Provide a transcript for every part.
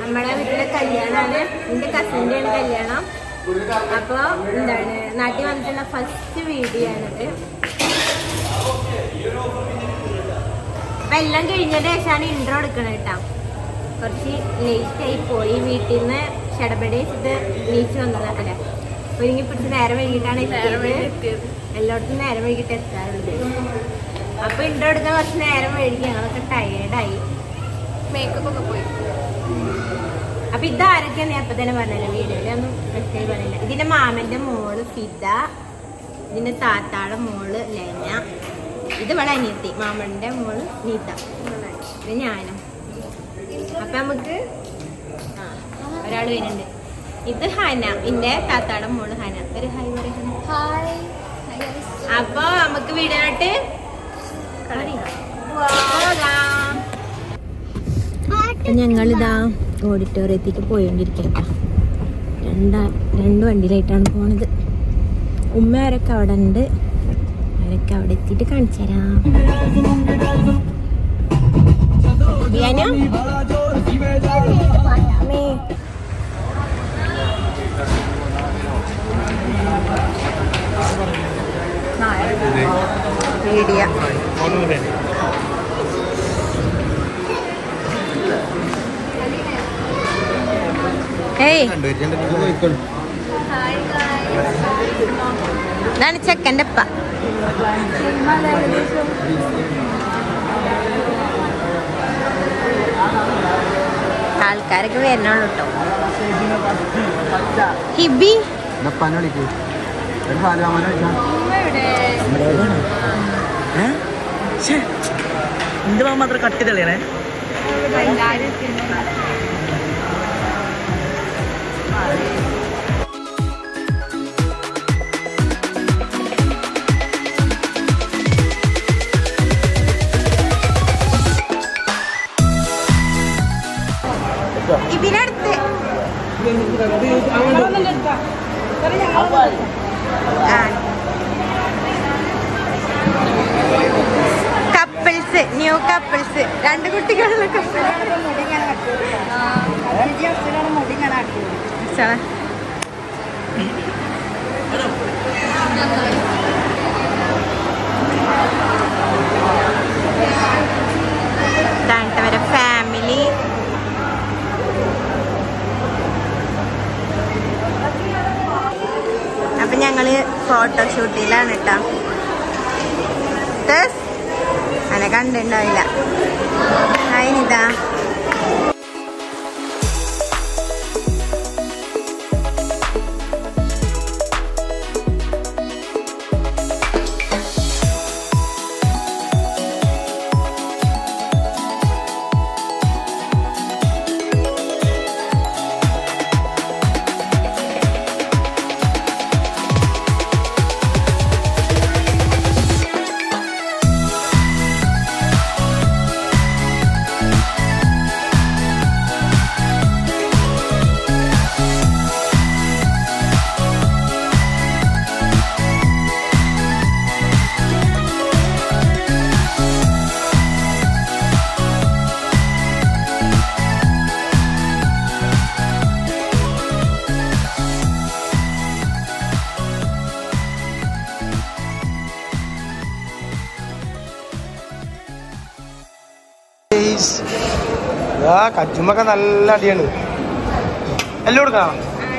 നമ്മളെ വീട്ടിലെ കല്യാണമാണ് എന്റെ കസിന്റെയാണ് കല്യാണം അപ്പൊ എന്താണ് നാട്ടിൽ വന്നിട്ടുള്ള ഫസ്റ്റ് വീഡിയോ ആണിത് അപ്പൊ എല്ലാം കഴിഞ്ഞതിന് ശേഷമാണ് ഇൻട്രോ എടുക്കണത് കേട്ടാ കുറച്ച് ലേറ്റ് ആയി പോയി വീട്ടിൽ നിന്ന് ഷടപടി വെച്ചിട്ട് നീച്ച് വന്നതാ അല്ലെ ഒരുങ്ങി പിടിച്ച് നേരം വൈകിട്ടാണ് എത്തിയത് എല്ലായിടത്തും നേരം വൈകിട്ട് എത്താറുണ്ട് അപ്പൊ ഇൻട്രോ എടുക്കാൻ കുറച്ച് നേരം വൈകി ഞങ്ങളൊക്കെ ടയേർഡായി മേക്കപ്പ് ഒക്കെ പോയി അപ്പൊ ഇതാരൊക്കെയാണ് ഞാൻ അപ്പൊ തന്നെ പറഞ്ഞല്ലോ വീഡിയോയിലൊന്നും വ്യക്തമായി പറയില്ല ഇതിന്റെ മാമന്റെ മോള് ഫിദ ഇതിന്റെ താത്താടെ മോള് ലെന ഇത് ഇവിടെ അനിയത്തി മാമന്റെ മോള് നീത ഇത് ഞാനും അപ്പൊ നമുക്ക് ആ, ഒരാള് വരുന്നുണ്ട് ഇത് ഹന എന്റെ താത്താടെ മോള് ഹന ഒരു ഹായ് പറയുന്നു ഹായ് അപ്പൊ നമുക്ക് വീഡിയോട്ട് പോകാം ഞങ്ങളിതാ ഓഡിറ്റോറിയത്തേക്ക് പോയോണ്ടിരിക്കട്ട രണ്ടാ രണ്ട് വണ്ടിയിലായിട്ടാണ് പോണത് ഉമ്മ അവരൊക്കെ അവിടെ ഉണ്ട് അവരൊക്കെ അവിടെ എത്തിയിട്ട് കാണിച്ചു തരാം ബിയാനോ? അമ്മേ. മീഡിയ ഏയ് ഇതാണ് ചെക്കൻ്റെ അപ്പ ആൾക്കാരൊക്കെ വരണുള്ളൂ കേട്ടോ ഹിബി എന്ത് മാത്രം കട്ടി തെളിയണേ ഇതിനടുത്ത് കപ്പിൾസ് ന്യൂ കപ്പിൾസ് രണ്ട് കുട്ടികളുള്ള കപ്പിൾസ് വരെ ഫാമിലി അപ്പൊ ഞങ്ങള് ഫോട്ടോഷൂട്ടിലാണ് കേട്ടോ അനെ കണ്ടിണ്ടാവില്ല അതിനിതാ ആ കച്ചുമൊക്കെ നല്ല അടിയാണ് എല്ലാം കൊടുക്കാം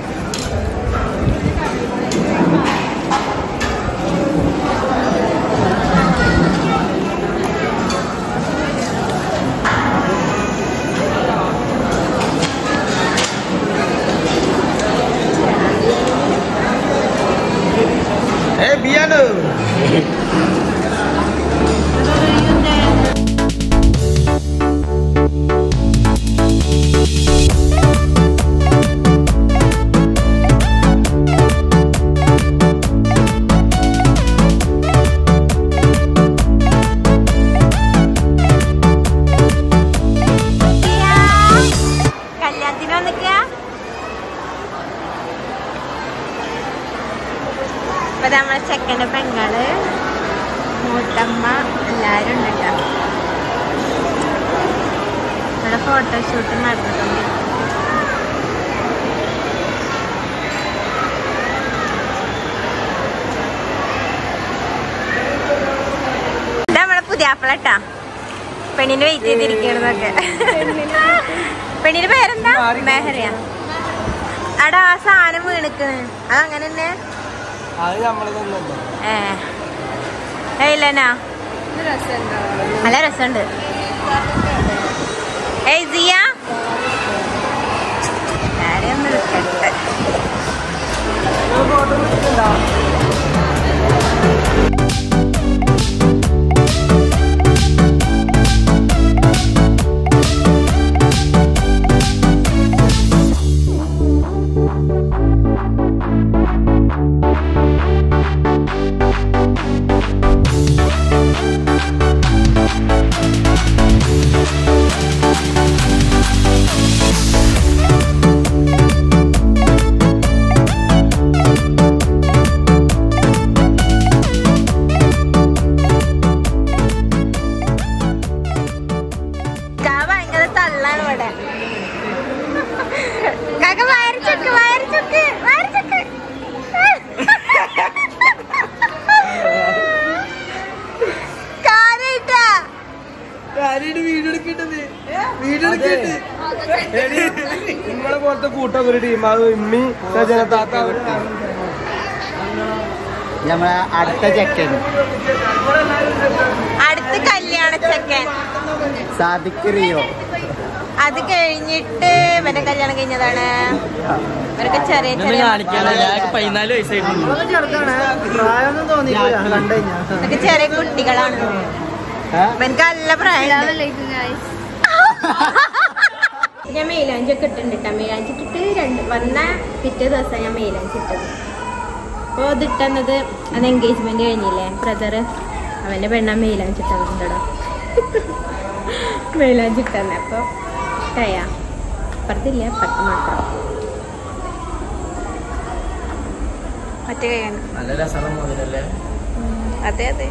ഏ ബിയാനോ കല്യാണത്തിന് വന്നിക്ക ഇപ്പൊ നമ്മളെ ചെക്കന്റെ പെങ്ങള് മൂത്തമ്മ എല്ലാരും ഉണ്ട് കേട്ടോ ഇവിടെ ഫോട്ടോഷൂട്ട് നടന്നിട്ടുണ്ട് പുതിയാപ്പിളട്ടാ പെണ്ണിന് വെയിറ്റ് ചെയ്തിരിക്കണതൊക്കെ പെണ്ണിന്റെ പേരെന്താ മെഹറിയ അടാ ആ സാധനം വീണിക്കണ് അതങ്ങനെ തന്നെ അത് നമ്മളെ തന്നെ ഏ ഏയ് ഇല്ലനാ ഇത് രസമുണ്ടാവും നല്ല രസമുണ്ട് ഏയ് സിയ ആരെയും ഒന്ന് എടുക്കട്ടെ കാ ഭയങ്കര തള്ളാണ് ഇവിടെ കാക്ക വയറിച്ചൊക്ക് വയറിച്ചൊക്ക് വയറിച്ചൊക്ക് കാര്യായിട്ടാ വീഡിയോ എടുക്കിട്ടത് വീഡിയോ എടുക്കിട്ട് നിങ്ങളെ പോലത്തെ കൂട്ടം ഒരു ടീം അത് ഇമ്മി സജന താത്ത അവര് നമ്മളെ അടുത്ത ചെക്കൻ അടുത്ത കല്യാണ ചെക്കൻ സാദിഖ് റിയോ അത് കഴിഞ്ഞിട്ട് ഇവന്റെ കല്യാണം കഴിഞ്ഞതാണ് ഇവരൊക്കെ ചെറിയ ചെറിയ പതിനാല് വയസ്സായിട്ടുള്ളൂ ഇവരൊക്കെ ചെറിയ കുട്ടികളാണ് ഇവനക്ക് നല്ല പ്രായം ലൈക്ക് ഗൈസ് ഞാൻ മെയിലാഞ്ചി ഒക്കെ ഇട്ടുണ്ട് കേട്ടോ മെയിലാഞ്ചി ഇട്ടിട്ട് രണ്ട് വന്ന പിറ്റേ ദിവസം ഞാൻ മെയിലാഞ്ചി ഇട്ടത് അപ്പോൾ ഇത് ഇട്ടെന്നത് അത് എൻഗേജ്മെന്റ് കഴിഞ്ഞില്ലേ ബ്രദറ് അവന്റെ പെണ്ണ മെയിലാഞ്ചി ഇട്ടതുണ്ടോ മെയിലാഞ്ചി ഇട്ടെന്നെ അപ്പോൾ ഇഷ്ടയാ അപ്പുറത്തില്ല അപ്പുറത്ത് മാത്രം മറ്റേ കൈയാണ് നല്ല രസമാണ് മുതലല്ലേ അതെ അതെ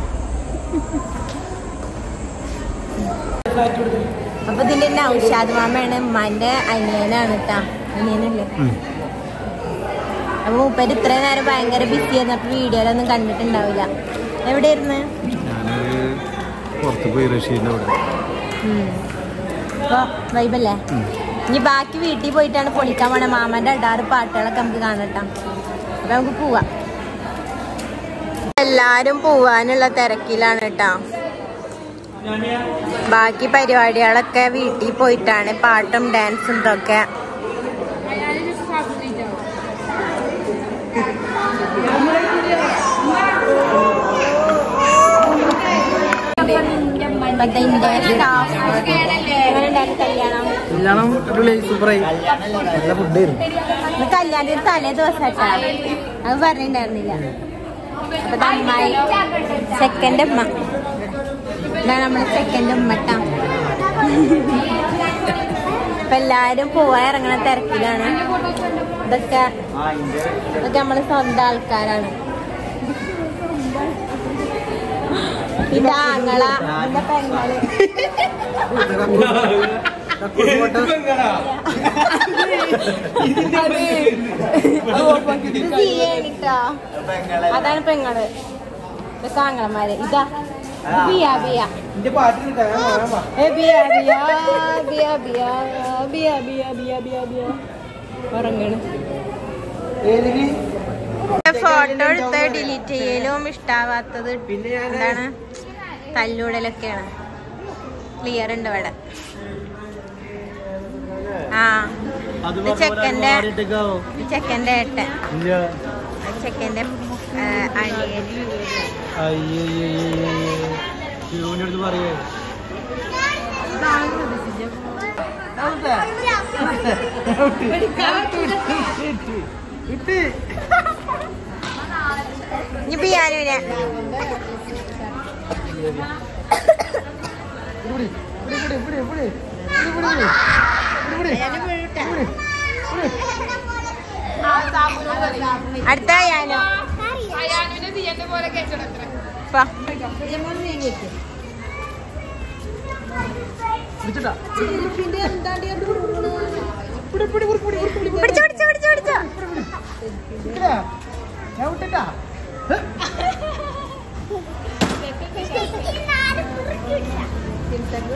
അപ്പൊ ഇതിന്റെ നൗഷാദ് മാമയാണ് ഉമ്മാന്റെ അനിയനാണ് കേട്ടാ അനിയനല്ലേ അപ്പൊ മൂപ്പര് ഇത്രയും നേരം ഭയങ്കര ബിസി ആയിരുന്നു അപ്പൊ വീഡിയോയിലൊന്നും കണ്ടിട്ടുണ്ടാവില്ല എവിടെയായിരുന്നു പുറത്ത് പോയി റഷീദിന്റെ അവിടെ അപ്പൊ വൈബല്ലേ ഇനി ബാക്കി വീട്ടിൽ പോയിട്ടാണ് പൊളിക്കാൻ പോണേ മാമന്റെ അടാറ് പാട്ടുകളൊക്കെ നമുക്ക് കാണട്ടാം അപ്പൊ നമുക്ക് പോവാം എല്ലാരും പോവാനുള്ള തിരക്കിലാണ് കേട്ടാ ബാക്കി പരിപാടികളൊക്കെ വീട്ടിൽ പോയിട്ടാണ് പാട്ടും ഡാൻസും ഇതൊക്കെ ഇപ്പത്തെ ഇന്ത്യൻ സ്റ്റാഫ് എങ്ങനെയുണ്ടായിരുന്നു കല്യാണം കല്യാണം അടിപൊളിയായി സൂപ്പറായി നല്ല ഫുഡ് ഇന്ന് കല്യാണത്തിന് തലേ ദിവസം കേട്ടാ അത് പറഞ്ഞിട്ടുണ്ടായിരുന്നില്ല അപ്പൊ ദാ അമ്മായി സെക്കൻഡ് ഉമ്മ ഇതാണ് നമ്മളെ സെക്കൻഡ് ഉമ്മ ട്ടാ ഇപ്പൊ എല്ലാരും പോവാൻ ഇറങ്ങണ തിരക്കിലാണ് ഇതൊക്കെ ഇതൊക്കെ നമ്മളെ സ്വന്തം ആൾക്കാരാണ് ഇതാ ആങ്ങള ഇന്റെ പെങ്ങള് ഇത് സിയാണ് ട്ടോ. അതാണ് പെങ്ങള് ഇതൊക്കെ ആങ്ങളമാര് ഇതാ ഇത് ബിയ ബിയ എന്റെ പാട്ടിൽ ഏ ബിയ ബിയ ബിയ ബിയ ബിയ ബിയ ബിയ ബിയ ബിയ ഉറങ്ങണ് ഫോട്ടോ എടുത്ത് ഡിലീറ്റ് ചെയ്യലും ഇഷ്ടാവാത്തത് പിന്നെ ഞാന് എന്താണ് തല്ലൂടലൊക്കെയാണ് ക്ലിയർ ഉണ്ട് ഇവിടെ ആ ഇത് ചെക്കന്റെ ഇത് ചെക്കന്റെ ഏട്ടൻ ഇത് ചെക്കന്റെ ആ, അനിയൻ ശിവന്റെ അടുത്ത് പറയേ ഇനി ബിയാനുവിനെ അടുത്ത ഞാനോ വാ. പിടിച്ചോ പിടിച്ചോ പിടിച്ചോ പിടിച്ചോ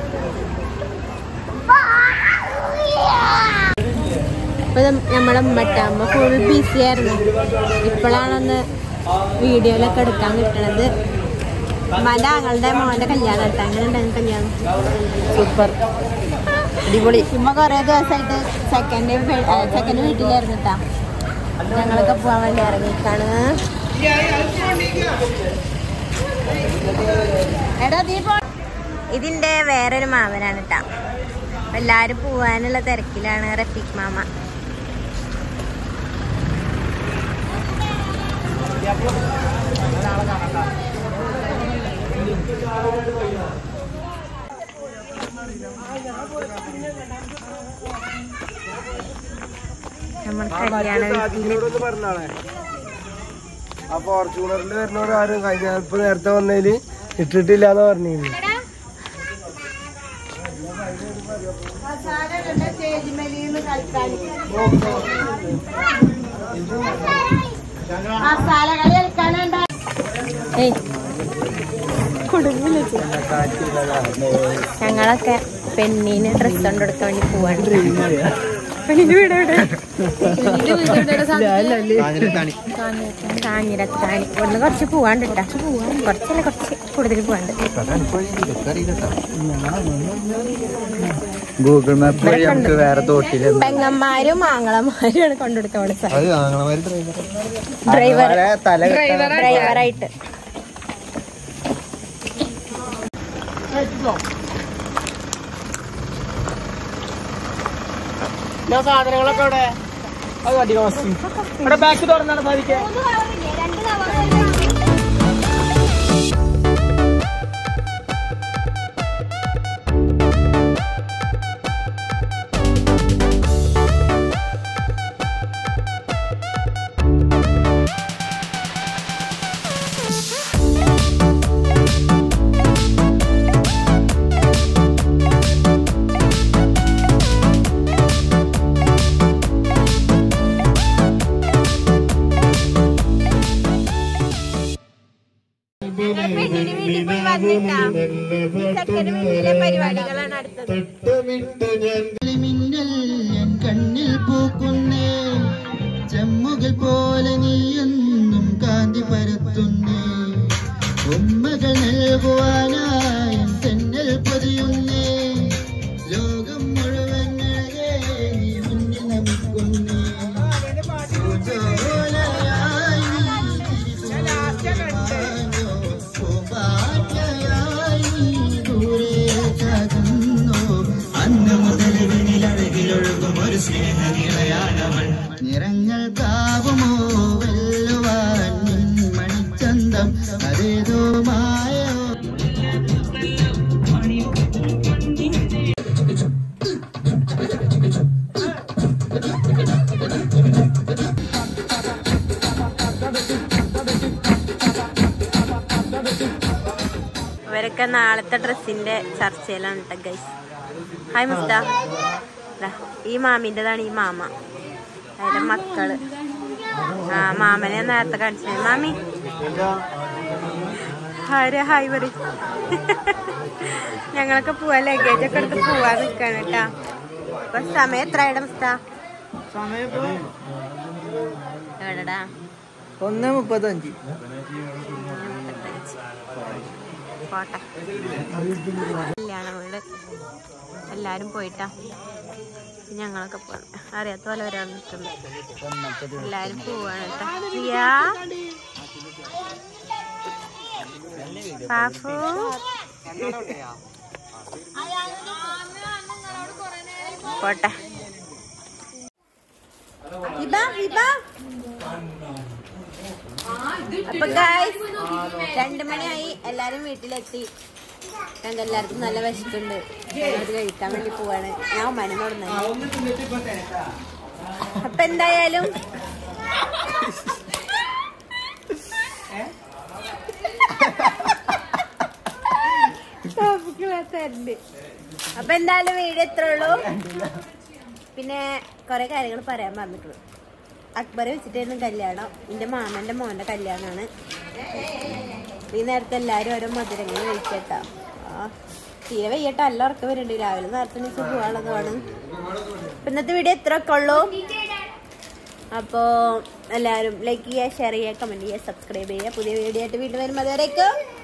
ഇപ്പൊ നമ്മളെ ഉമ്മട്ടാമ്മ ഫുൾ ബിസി ആയിരുന്നു ഇപ്പോഴാണൊന്ന് വീഡിയോയിലൊക്കെ എടുക്കാൻ കിട്ടണത് ഉമ്മാന്റെ ആങ്ങളുടെ മോന്റെ കല്യാണം കേട്ടോ അങ്ങനെ ഉണ്ടായിരുന്നു കല്യാണം സൂപ്പർ അടിപൊളി ഉമ്മ കൊറേ ദിവസമായിട്ട് സെക്കൻഡ് സെക്കൻഡ് വീട്ടിലായിരുന്നു കേട്ടാ ഞങ്ങളൊക്കെ പോവാൻ വേണ്ടി ഇറങ്ങിക്കാണ് എടാ നീ പോ ഇതിന്റെ വേറൊരു മാമനാണ് കേട്ടാ എല്ലാരും പോവാനുള്ള തിരക്കിലാണ് റഫീഖ് മാമ നമ്മൾ കല്യാണ വീട്ടിൽ ഇതിനോടൊന്ന് പറഞ്ഞാളെ ആ ഫോർച്യൂണറിൽ വരുന്നവർ ആരും കഴിഞ്ഞ ഇപ്പൊ നേരത്തെ വന്നതില് ഇട്ടിട്ടില്ല എന്ന് പറഞ്ഞിരുന്നു ഏയ് കുടുങ്ങില്ല ഞങ്ങളൊക്കെ പെണ്ണിന് ഡ്രസ് കൊണ്ട് കൊടുക്കാൻ വേണ്ടി പോവാണ് പെണ്ണിന്റെ വീട് എവിടെ കാഞ്ഞിരത്താണി ഇവിടുന്ന് കുറച്ച് പോവാണ്ട് കേട്ടാ കുറച്ചല്ല കുറച്ച് കൂടുതൽ പോവാണ്ട് ഗൂഗിൾ മാപ്പ് വഴി നമുക്ക് വേറെ തോട്ടില് പെങ്ങന്മാരും ആങ്ങളമാരും കൊണ്ടെടുത്തോളെ അത് ആങ്ങളമാര് ഡ്രൈവർ ആങ്ങളമാരെ തല കെട്ടാൻ ഡ്രൈവറായിട്ട് സാധനങ്ങളൊക്കെ അവിടെ അത് അധികം വസ്തു ഇവിടെ ബാക്ക് തുറന്നാണ് സാധിക്കുക പെണ്ണിന്റെ വീട്ടിൽ പോയി വന്നിട്ടാ സെക്കൻഡ് വീട്ടിലെ പരിപാടികളാണ് അടുത്തത് മിന്നൽ എൻ കണ്ണിൽ പൂക്കുന്നേ ചെമ്മുകൾ പോലെ നീ എന്നും കാന്തി പരത്തുന്നേ ഉമ്മകൾ നൽകുവാനായി എൻ തെന്നൽ പൊതിയുന്നേ ലോകം മുഴുവൻ അഴകേ നീ മുന്നിൽ നമിക്കുന്നേ പൂജോലയായി നീ തിരിച്ചുവാനോ, പൂമ്പാറ്റയായി നീ ദൂരെ ചാകുന്നു. അന്ന് മുതൽ വിനിലഴകിലൊഴുകും ഒരു സ്നേഹനിളയാണവൾ നിറങ്ങൾ കാവുമോ വെല്ലുവാൻ നിൻ മണിച്ചന്തം അതേതോ മായോ ഇവരൊക്കെ നാളത്തെ ഡ്രസ്സിന്റെ ചർച്ചയിലാണ് കേട്ടോ ഗൈസ് ഹായ് മുസ്ത ദാ, ഈ മാമിൻ്റെതാണ് ഈ മാമ അതിന്റെ മക്കള് ആ മാമനെ നേരത്തെ കാണിച്ചത് മാമി ഹായ് ഹായ് പറ ഞങ്ങളൊക്കെ പോവാൻ ലഗേജ് ഒക്കെ എടുത്ത് പോവാൻ നിക്കാണ് കേട്ടാ അപ്പൊ സമയം എത്രയുടെ മുസ്ത എവിടെടാ ഒന്ന് മുപ്പത്തഞ്ച് പോട്ടെ കല്യാണ വീട് എല്ലാരും പോയിട്ടാ ഞങ്ങളൊക്കെ പോണം അറിയാത്ത പോലെ ഒരാൾ നിൽക്കുന്നു എല്ലാരും പോവാണ് കേട്ടോ പ്രിയ പാപ്പു പോട്ടെ ഹിബ ഹിബ അപ്പൊ ഗായ്സ് രണ്ടു മണിയായി എല്ലാരും വീട്ടിലെത്തി ഞങ്ങൾക്ക് എല്ലാവർക്കും നല്ല വിശക്കുണ്ട് അത് കഴിക്കാൻ വേണ്ടി പോവാണ് ഞാൻ ഉമ്മാനോട് അപ്പൊ എന്തായാലും തരുന്നുണ്ട് അപ്പൊ എന്തായാലും വീഡിയോ എത്ര ഉള്ളൂ പിന്നെ കൊറേ കാര്യങ്ങൾ പറയാൻ പറഞ്ഞിട്ടുള്ളൂ അക്ബറെ വെച്ചിട്ടായിരുന്നു കല്യാണം എന്റെ മാമന്റെ മോന്റെ കല്യാണമാണ് ഈ നേരത്തെ എല്ലാരും ഓരോ മധുരങ്ങൾ കഴിക്കട്ടാ ആ തീരെ വയ്യട്ടെ നല്ല ഉറക്കം വരുന്നുണ്ട് രാവിലെ നേരത്തെ നീച്ച് പോകാനുള്ളതാണ് അപ്പൊ ഇന്നത്തെ വീഡിയോ ഇത്ര ഒക്കെ ഉള്ളൂ അപ്പോൾ എല്ലാവരും ലൈക്ക് ചെയ്യുക ഷെയർ ചെയ്യുക കമൻറ്റ് ചെയ്യുക സബ്സ്ക്രൈബ് ചെയ്യുക പുതിയ വീഡിയോ ആയിട്ട് വീണ്ടും വരുമ്പോൾ അതുവരേക്കും